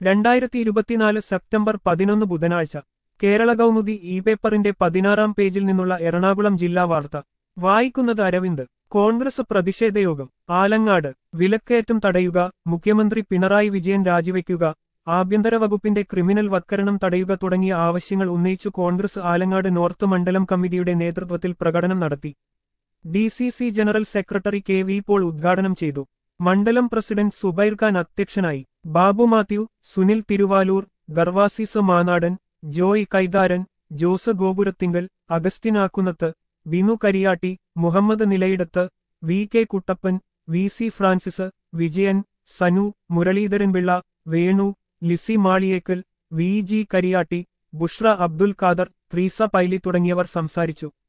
രണ്ടായിരത്തി ഇരുപത്തിനാല് സെപ്റ്റംബർ പതിനൊന്ന് ബുധനാഴ്ച കേരള കൗമുദി ഇ പേപ്പറിന്റെ പതിനാറാം പേജിൽ നിന്നുള്ള എറണാകുളം ജില്ലാ വാർത്ത വായിക്കുന്നത് അരവിന്ദ് കോൺഗ്രസ് പ്രതിഷേധയോഗം ആലങ്ങാട് വിലക്കയറ്റം തടയുക മുഖ്യമന്ത്രി പിണറായി വിജയൻ രാജിവെക്കുക ആഭ്യന്തര വകുപ്പിന്റെ ക്രിമിനൽ വത്കരണം തടയുക തുടങ്ങിയ ആവശ്യങ്ങൾ ഉന്നയിച്ചു കോൺഗ്രസ് ആലങ്ങാട് നോർത്ത് മണ്ഡലം കമ്മിറ്റിയുടെ നേതൃത്വത്തിൽ പ്രകടനം നടത്തി D C C general secretary K V Paul ഉദ്ഘാടനം ചെയ്തു മണ്ഡലം പ്രസിഡന്റ് സുബൈർ ഖാൻ അധ്യക്ഷനായി Babu Mathew Sunil Thiruvaloor Gervasis Manadan Joy Kaitharan Jose Gopurathinkal Augustine Akkunnath Binu Kariyatti Muhammad Nilayidath V K Kuttappan V C Francis Vijayan Sanu Muraleedharan Pillai Venu Lissy Maliyekkal V G Kariyatti Bushra Abdul Khader Thresia Paily തുടങ്ങിയവർ സംസാരിച്ചു